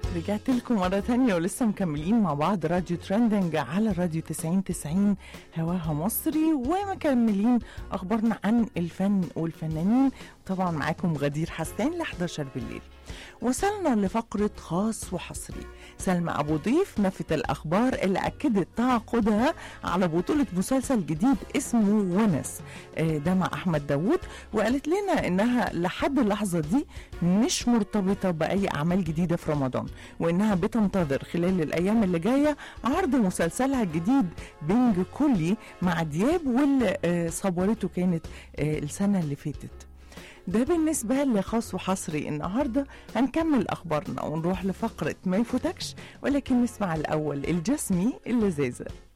رجعت لكم مرة تانية ولسه مكملين مع بعض راديو ترندنج على راديو 90 90 هواها مصري ومكملين أخبارنا عن الفن والفنانين طبعا معاكم غدير حسان ل 11 بالليل وصلنا لفقرة خاص وحصري سلمى أبو ضيف نفت الأخبار اللي أكدت تعاقدها على بطولة مسلسل جديد اسمه ونس آه، ده مع أحمد داوود وقالت لنا إنها لحد اللحظة دي مش مرتبطة بأي أعمال جديدة في رمضان وإنها بتنتظر خلال الأيام اللي جاية عرض مسلسلها الجديد بنج كلي مع دياب واللي آه، صورته كانت آه، السنة اللي فاتت ده بالنسبة لخاص وحصري النهاردة هنكمل أخبارنا ونروح لفقرة ما يفوتكش ولكن نسمع الأول الجسمي اللذاذة